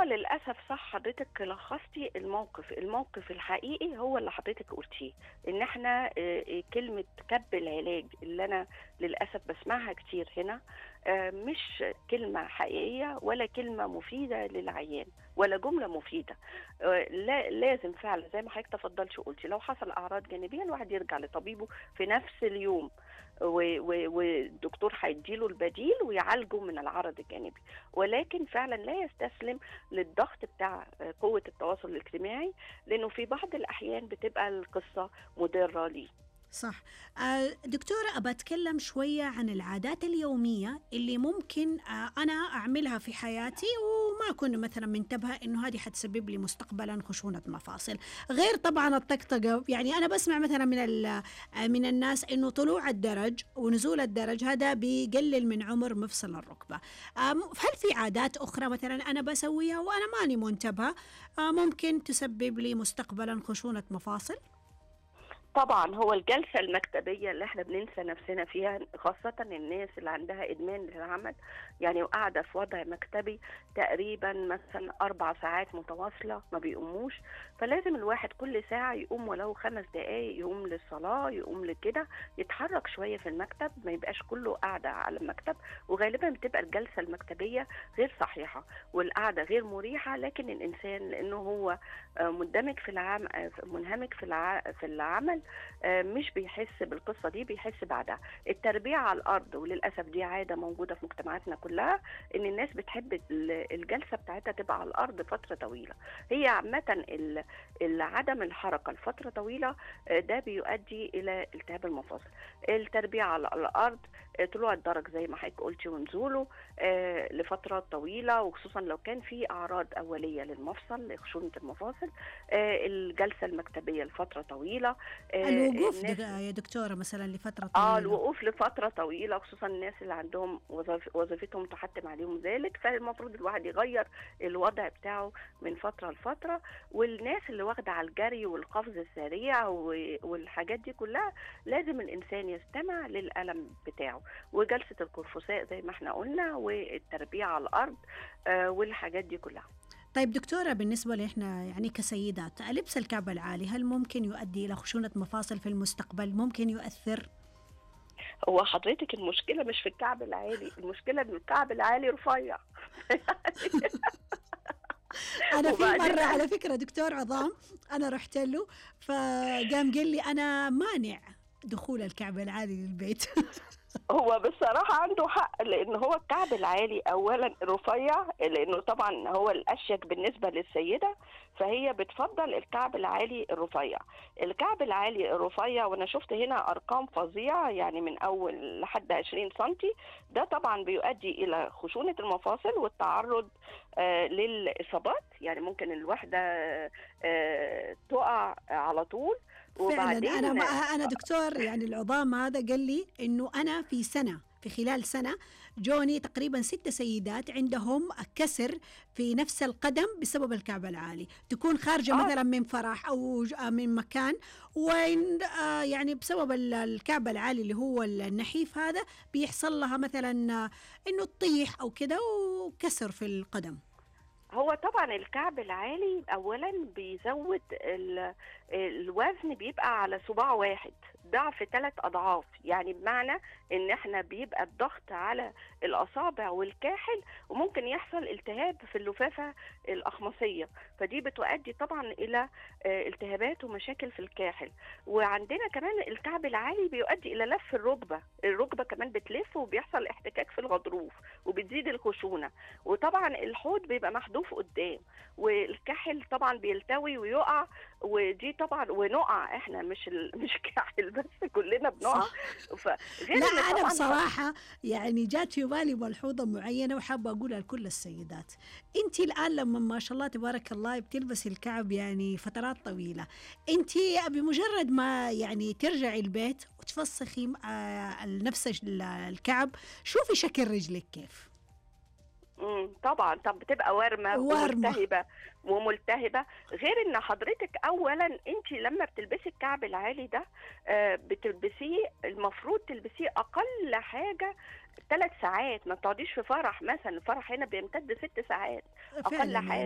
للاسف صح حضرتك لخصتي الموقف الموقف الحقيقي هو اللي حضرتك قلتيه ان احنا آه، آه، كلمه كب العلاج اللي انا للاسف بسمعها كتير هنا آه، مش كلمه حقيقيه ولا كلمه مفيده للعيان ولا جمله مفيده آه، لا لازم فعلا زي ما حضرتك تفضلتي وقلتي لو حصل اعراض جانبيه الواحد يرجع لطبيبه في نفس اليوم و- و- والدكتور هيديله البديل ويعالجه من العرض الجانبي ولكن فعلا لا يستسلم للضغط بتاع آه، قوه التواصل الاجتماعي لانه في بعض الاحيان بتبقى القصه مضره ليه صح آه، دكتورة أبى أتكلم شوية عن العادات اليومية اللي ممكن آه، أنا أعملها في حياتي وما أكون مثلا منتبهة إنه هذه حتسبب لي مستقبلا خشونة مفاصل غير طبعا الطقطقة يعني أنا بسمع مثلا من ال- آه، من الناس إنه طلوع الدرج ونزول الدرج هذا بيقلل من عمر مفصل الركبة آم، هل في عادات أخرى مثلا أنا بسويها وأنا ماني منتبهة آه، ممكن تسبب لي مستقبلا خشونة مفاصل؟ طبعا هو الجلسة المكتبية اللي احنا بننسى نفسنا فيها خاصة الناس اللي عندها إدمان للعمل يعني قاعدة في وضع مكتبي تقريبا مثلا أربع ساعات متواصلة ما بيقوموش فلازم الواحد كل ساعة يقوم ولو خمس دقايق يقوم للصلاة يقوم لكده يتحرك شوية في المكتب ما يبقاش كله قاعدة على المكتب وغالبا بتبقى الجلسة المكتبية غير صحيحة والقعدة غير مريحة لكن الإنسان لأنه هو آه، مندمج في العام آه، منهمك في الع... في العمل آه، مش بيحس بالقصه دي بيحس بعدها التربيع على الارض وللاسف دي عاده موجوده في مجتمعاتنا كلها ان الناس بتحب ال- الجلسه بتاعتها تبقى على الارض فتره طويله هي عامه ال- ال- عدم الحركه لفتره طويله آه، ده بيؤدي الى التهاب المفاصل التربيع على الارض آه، طلوع الدرج زي ما حضرتك قلتي ونزوله آه، لفترات طويله وخصوصا لو كان في اعراض اوليه للمفصل لخشونه المفاصل آه، الجلسه المكتبيه لفتره طويله آه، الوقوف الناس- دق- يا دكتورة مثلا لفترة اه طويلة الوقوف لفتره طويله خصوصا الناس اللي عندهم وظيف وظيفتهم تحتم عليهم ذلك فالمفروض الواحد يغير الوضع بتاعه من فتره لفتره والناس اللي واخده على الجري والقفز السريع و- والحاجات دي كلها لازم الانسان يستمع للالم بتاعه وجلسه القرفصاء زي ما احنا قلنا والتربيع على الارض آه والحاجات دي كلها طيب دكتورة بالنسبة لإحنا يعني كسيدات لبس الكعب العالي هل ممكن يؤدي إلى خشونة مفاصل في المستقبل ممكن يؤثر هو حضرتك المشكله مش في الكعب العالي المشكله ان الكعب العالي رفيع أنا في وبعدين مرة على فكرة دكتور عظام أنا رحت له فقام قال لي أنا مانع دخول الكعب العالي للبيت هو بصراحة عنده حق لأن هو الكعب العالي أولا رفيع لأنه طبعا هو الأشيك بالنسبة للسيدة فهي بتفضل الكعب العالي الرفيع الكعب العالي الرفيع وأنا شفت هنا أرقام فظيعة يعني من أول لحد 20 سنتي ده طبعا بيؤدي إلى خشونة المفاصل والتعرض آه للإصابات يعني ممكن الواحدة آه تقع على طول فعلا أنا ما أنا دكتور يعني العظام هذا قال لي إنه أنا في سنة في خلال سنة جوني تقريبا ست سيدات عندهم كسر في نفس القدم بسبب الكعب العالي تكون خارجة آه. مثلا من فرح أو ج- من مكان وين آه، يعني بسبب ال- الكعب العالي اللي هو النحيف هذا بيحصل لها مثلا آه، إنه تطيح أو كده وكسر في القدم هو طبعا الكعب العالي اولا بيزود ال- الوزن بيبقى على صباع واحد ضعف ثلاث اضعاف يعني بمعنى ان احنا بيبقى الضغط على الاصابع والكاحل وممكن يحصل التهاب في اللفافه الاخمصيه فدي بتؤدي طبعا الى آه، التهابات ومشاكل في الكاحل وعندنا كمان الكعب العالي بيؤدي الى لف الركبه الركبه كمان بتلف وبيحصل احتكاك في الغضروف وبتزيد الخشونه وطبعا الحوض بيبقى محذوف قدام والكحل طبعا بيلتوي ويقع ودي طبعا ونقع احنا مش ال... مش كحل بس كلنا بنقع فغير لا إن أنا طبعاً بصراحة يعني جات في بالي ملحوظة معينة وحابة أقولها لكل السيدات أنت الآن لما ما شاء الله تبارك الله بتلبسي الكعب يعني فترات طويلة أنت بمجرد ما يعني ترجعي البيت وتفسخي آه، نفس ال- الكعب شوفي شكل رجلك كيف مم، طبعا طب بتبقى وارمه وارمة. وملتهبه وملتهبه غير ان حضرتك اولا انت لما بتلبسي الكعب العالي ده آه، بتلبسيه المفروض تلبسيه اقل حاجه ثلاث ساعات ما تقعديش في فرح مثلا الفرح هنا بيمتد ست ساعات اقل فعلاً حاجه